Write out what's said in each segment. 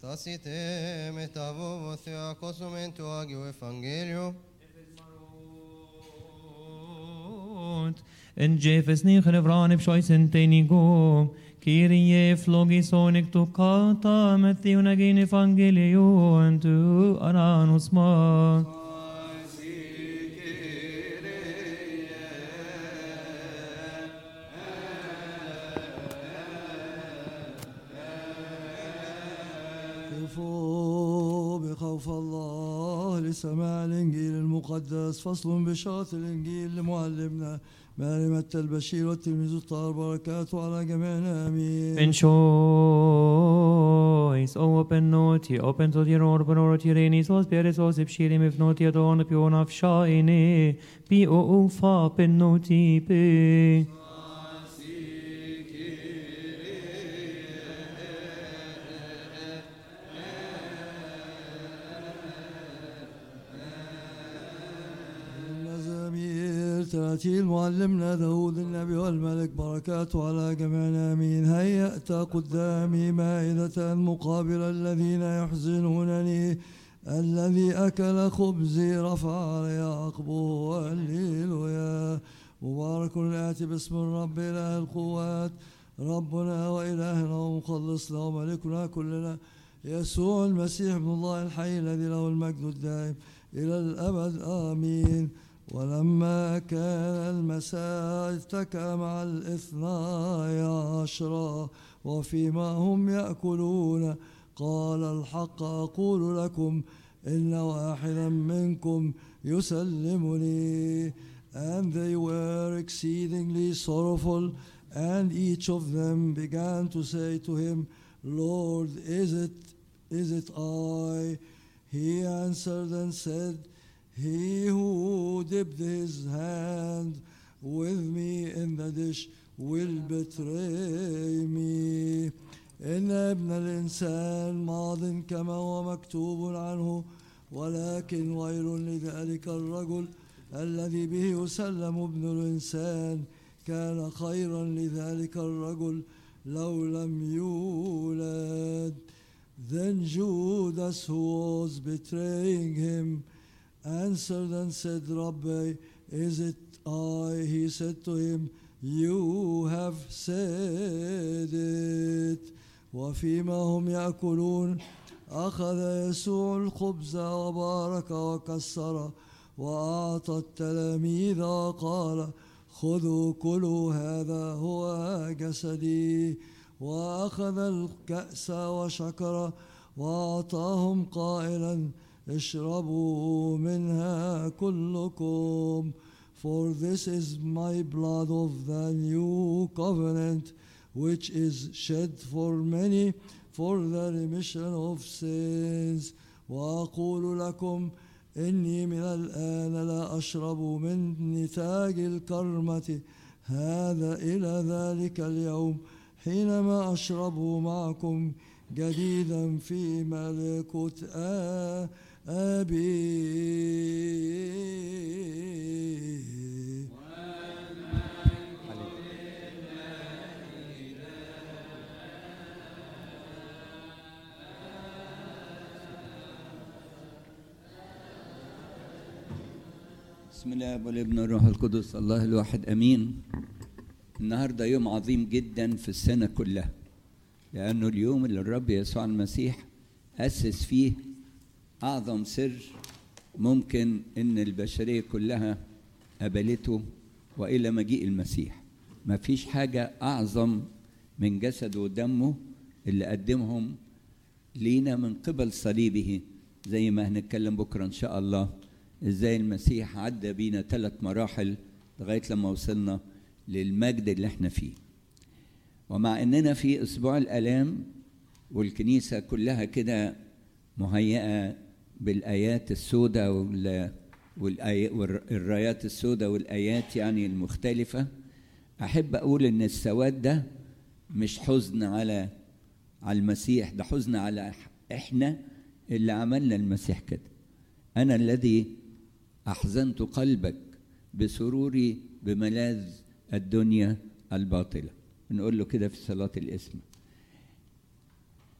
Στάσιτε μετά βόβο θεακόσομεν το Άγιο Ευαγγέλιο. En Jefes ni chrevran ib shoisen tenigo. Kyrie flogison ik tu kata methiun agin evangelio en tu aranus ma. كفوا بخوف الله لسماع الإنجيل المقدس فصل بشارة الإنجيل لمعلمنا معلمة البشير والتلميذ الطاهر بركاته على جميعنا آمين En choice, o open noti, open to the Lord, but or tyranny, so spirits, so sip shirim, if not yet on the pion of shine, be o fa pen noti pe. المزامير تراتيل معلمنا داود النبي والملك بركاته على جميعنا آمين هيأت قدامي مائدة مقابل الذين يحزنونني الذي أكل خبزي رفع علي عقبه هللويا مبارك الآتي باسم الرب إله القوات ربنا وإلهنا ومخلصنا وملكنا كلنا يسوع المسيح ابن الله الحي الذي له المجد الدائم إلى الأبد آمين ولما كان المساء اتكى مع الاثناي عشر وفيما هم يأكلون قال الحق أقول لكم إن واحدا منكم يسلمني And they were exceedingly sorrowful and each of them began to say to him, Lord, is it, is it I? He answered and said, He who dipped his hand with me in the dish will betray me. إن ابن الإنسان ماض كما هو مكتوب عنه ولكن ويل لذلك الرجل الذي به يسلم ابن الإنسان كان خيرا لذلك الرجل لو لم يولد Then Judas, who was betraying him, answered and said, Rabbi, is it I? He said to him, You have said it. وفيما هم يأكلون أخذ يسوع الخبز وبارك وكسر وأعطى التلاميذ وقال خذوا كلوا هذا هو جسدي وأخذ الكأس وشكر وأعطاهم قائلا اشربوا منها كلكم For this is my blood of the new covenant which is shed for many for the remission of sins وأقول لكم إني من الآن لا أشرب من نتاج الكرمة هذا إلى ذلك اليوم حينما أشرب معكم جديدا في ملكوت آ- أبي بسم الله والابن والروح القدس الله الواحد امين النهارده يوم عظيم جدا في السنه كلها لانه اليوم اللي الرب يسوع المسيح اسس فيه اعظم سر ممكن ان البشريه كلها قبلته والى مجيء المسيح ما فيش حاجه اعظم من جسده ودمه اللي قدمهم لينا من قبل صليبه زي ما هنتكلم بكره ان شاء الله ازاي المسيح عدى بينا ثلاث مراحل لغايه لما وصلنا للمجد اللي احنا فيه ومع اننا في اسبوع الالام والكنيسه كلها كده مهيئه بالايات السوداء وال والآي- والرايات السوداء والايات يعني المختلفه احب اقول ان السواد ده مش حزن على على المسيح ده حزن على احنا اللي عملنا المسيح كده انا الذي احزنت قلبك بسروري بملاذ الدنيا الباطله نقول له كده في صلاه الاسم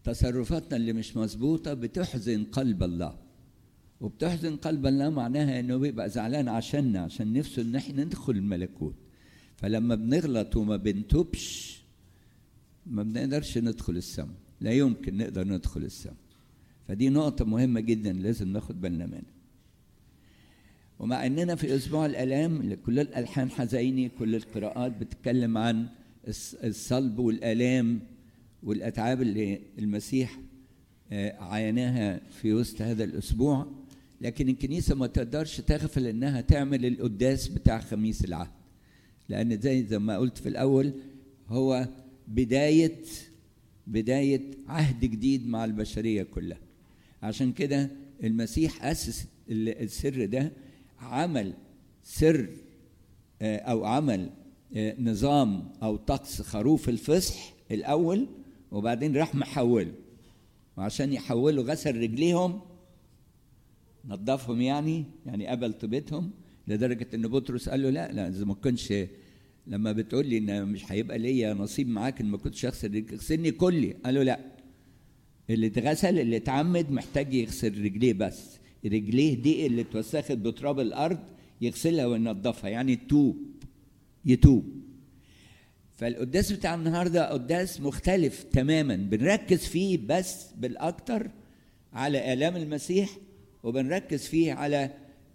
تصرفاتنا اللي مش مظبوطة بتحزن قلب الله وبتحزن قلب الله معناها انه بيبقى زعلان عشاننا عشان نفسه ان احنا ندخل الملكوت فلما بنغلط وما بنتوبش ما بنقدرش ندخل السماء لا يمكن نقدر ندخل السماء فدي نقطة مهمة جدا لازم ناخد بالنا منها ومع اننا في اسبوع الالام كل الالحان حزيني كل القراءات بتتكلم عن الصلب والالام والاتعاب اللي المسيح عاناها في وسط هذا الاسبوع لكن الكنيسه ما تقدرش تغفل انها تعمل القداس بتاع خميس العهد لان زي زي ما قلت في الاول هو بدايه بدايه عهد جديد مع البشريه كلها عشان كده المسيح اسس السر ده عمل سر او عمل نظام او طقس خروف الفصح الاول وبعدين راح محوله وعشان يحولوا غسل رجليهم نظفهم يعني يعني قبل طيبتهم لدرجة إن بطرس قال له لا لا إذا ما كنتش لما بتقول لي إن مش هيبقى ليا نصيب معاك إن ما كنتش أغسل رجلي اغسلني كلي قال له لا اللي اتغسل اللي اتعمد محتاج يغسل رجليه بس رجليه دي اللي اتوسخت بتراب الأرض يغسلها وينظفها يعني توب يتوب فالقداس بتاع النهارده قداس مختلف تماما بنركز فيه بس بالاكتر على الام المسيح وبنركز فيه على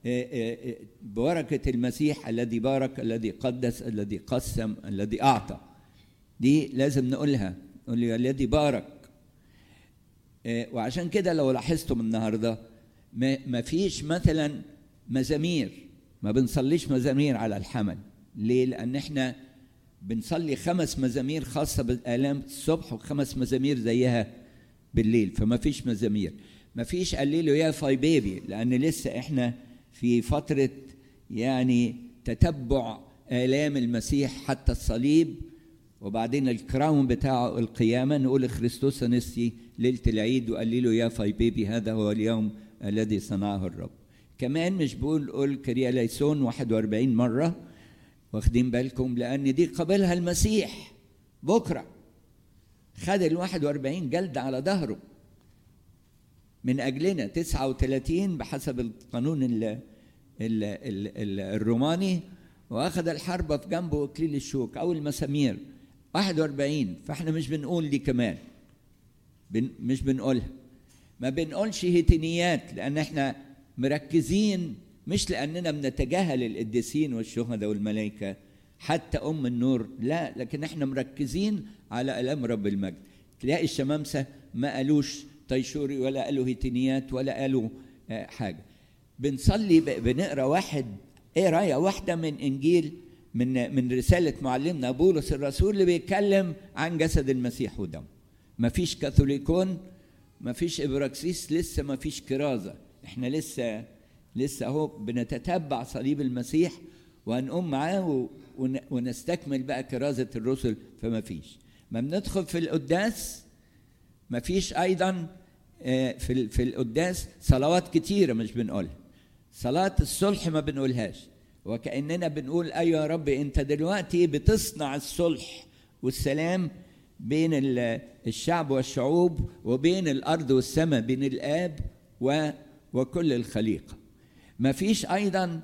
بركه المسيح الذي بارك الذي قدس الذي قسم الذي اعطى دي لازم نقولها نقول الذي بارك وعشان كده لو لاحظتم النهارده ما فيش مثلا مزامير ما بنصليش مزامير على الحمل ليه لان احنا بنصلي خمس مزامير خاصة بالآلام الصبح وخمس مزامير زيها بالليل فما فيش مزامير ما فيش قليلوا يا فاي بيبي لأن لسه إحنا في فترة يعني تتبع آلام المسيح حتى الصليب وبعدين الكراون بتاعه القيامة نقول خريستوس نسي ليلة العيد وقليلوا يا فاي بيبي هذا هو اليوم الذي صنعه الرب كمان مش بقول قول كرياليسون 41 مرة واخدين بالكم لأن دي قبلها المسيح بكرة خد ال 41 جلد على ظهره من أجلنا 39 بحسب القانون ال ال ال ال الروماني وأخذ الحربة في جنبه إكليل الشوك أو المسامير 41 فإحنا مش بنقول دي كمان بن مش بنقولها ما بنقولش هيتينيات لأن إحنا مركزين مش لأننا بنتجاهل القديسين والشهداء والملائكة حتى أم النور لا لكن احنا مركزين على ألام رب المجد تلاقي الشمامسة ما قالوش طيشوري ولا قالوا هيتينيات ولا قالوا حاجة بنصلي بنقرا واحد قراية واحدة من إنجيل من من رسالة معلمنا بولس الرسول اللي بيتكلم عن جسد المسيح ودمه مفيش كاثوليكون مفيش إبراكسيس لسه مفيش كرازة احنا لسه لسه اهو بنتتبع صليب المسيح وهنقوم معاه ونستكمل بقى كرازة الرسل فما فيش ما بندخل في القداس ما فيش أيضا في في القداس صلوات كتيرة مش بنقولها صلاة الصلح ما بنقولهاش وكأننا بنقول أيوة يا رب أنت دلوقتي بتصنع الصلح والسلام بين الشعب والشعوب وبين الأرض والسماء بين الآب و وكل الخليقة ما فيش أيضا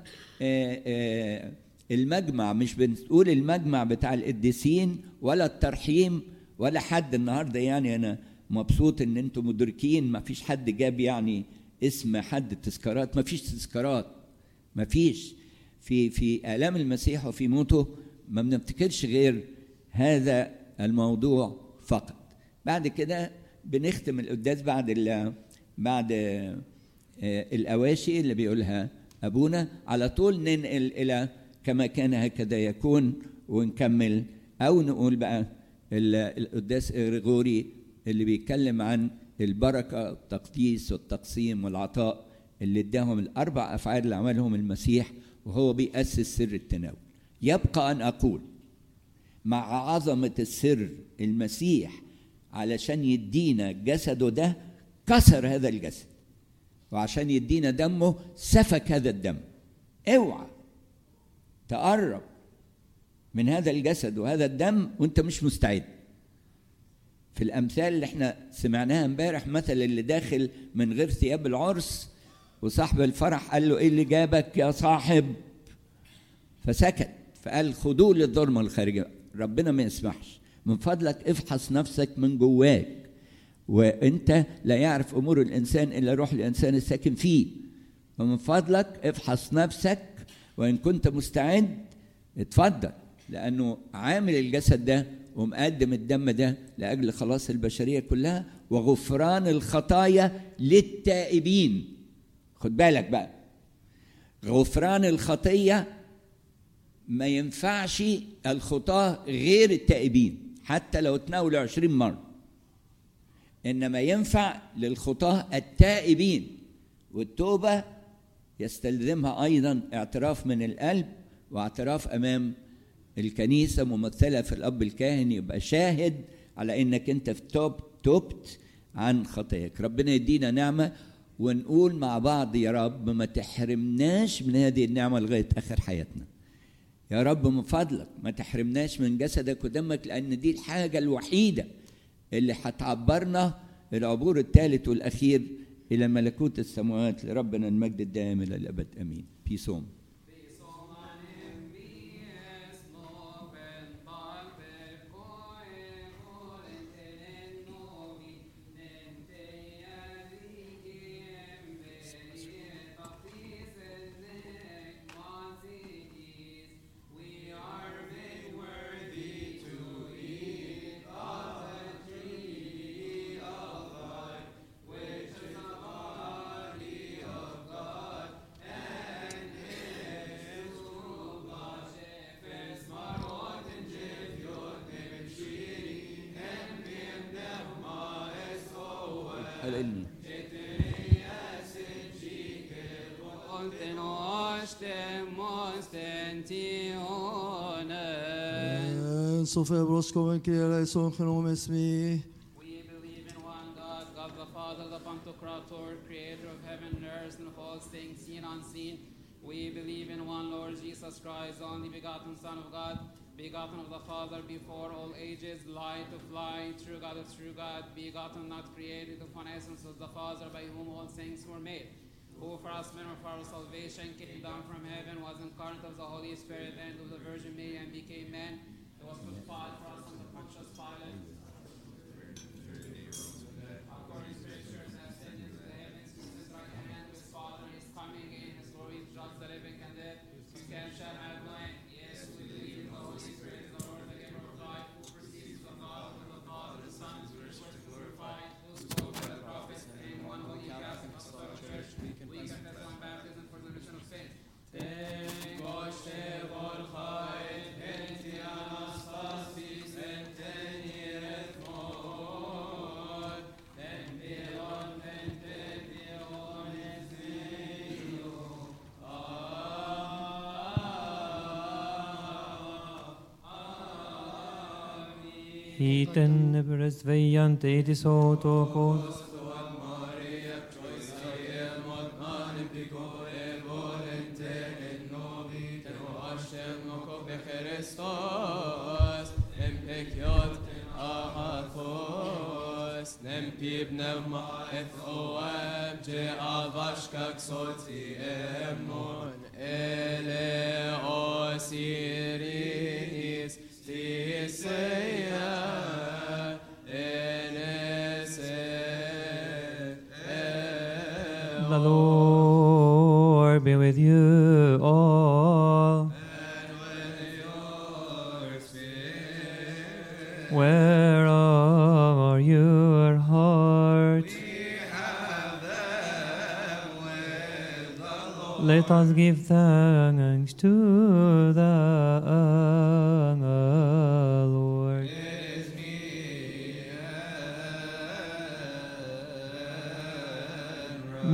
المجمع مش بنقول المجمع بتاع القديسين ولا الترحيم ولا حد النهاردة يعني أنا مبسوط إن أنتم مدركين ما فيش حد جاب يعني اسم حد تذكارات ما فيش تذكارات ما فيش في في آلام المسيح وفي موته ما بنفتكرش غير هذا الموضوع فقط بعد كده بنختم القداس بعد ال بعد الأواشي اللي بيقولها أبونا على طول ننقل إلى كما كان هكذا يكون ونكمل أو نقول بقى القداس غريغوري اللي بيتكلم عن البركة التقديس والتقسيم والعطاء اللي اداهم الأربع أفعال اللي عملهم المسيح وهو بيأسس سر التناول يبقى أن أقول مع عظمة السر المسيح علشان يدينا جسده ده كسر هذا الجسد وعشان يدينا دمه سفك هذا الدم اوعى تقرب من هذا الجسد وهذا الدم وانت مش مستعد في الامثال اللي احنا سمعناها امبارح مثل اللي داخل من غير ثياب العرس وصاحب الفرح قال له ايه اللي جابك يا صاحب فسكت فقال خدوه للظلمة الخارجية ربنا ما يسمحش من فضلك افحص نفسك من جواك وانت لا يعرف امور الانسان الا روح الانسان الساكن فيه ومن فضلك افحص نفسك وان كنت مستعد اتفضل لانه عامل الجسد ده ومقدم الدم ده لاجل خلاص البشريه كلها وغفران الخطايا للتائبين خد بالك بقى غفران الخطيه ما ينفعش الخطاه غير التائبين حتى لو تناولوا عشرين مره انما ينفع للخطاه التائبين والتوبه يستلزمها ايضا اعتراف من القلب واعتراف امام الكنيسه ممثله في الاب الكاهن يبقى شاهد على انك انت في توب توبت عن خطاياك ربنا يدينا نعمه ونقول مع بعض يا رب ما تحرمناش من هذه النعمه لغايه اخر حياتنا يا رب من فضلك ما تحرمناش من جسدك ودمك لان دي الحاجه الوحيده اللي هتعبرنا العبور الثالث والاخير الى ملكوت السماوات لربنا المجد الدائم الى الابد امين بيسوم العلمي Sofia Broscoven, Kyrie eleison, genom esmi. We believe in one God, God the Father, the Pantocrator, creator of heaven and earth and of all things seen and unseen. We believe in one Lord Jesus Christ, the only begotten Son of God, begotten of the Father before all ages, light of light, true God of true God, begotten, not created, of one essence of the Father, by whom all things were made. Who for us men of our salvation came down from heaven, was incarnate of the Holy Spirit and of the Virgin Mary, and became man. He was crucified for us under Pontius Pilate. According to scriptures, ascended into the heavens, to his right hand, with his Father, and is coming in his glory to judge the living and dead. Who can shall have no end. Yes, we believe in the Holy Spirit, the Lord, the giver of life, who proceeds from God, with the Father, the Son, is worshiped and glorified, who spoke by the prophets, and one holy Catholic Apostolic Church. We confess one baptism for the remission of sins. Hiten bröstvejant edis autokos. Χριστός, εμπεκιότ αγαθός, νεμπιπ νεύμα εθοέμ και αβάσκακ σώτσι έμμον, ελεός ειρήνης της ειά, ενεσέ, The Lord be with you all. Where are your hearts? Let us give thanks to the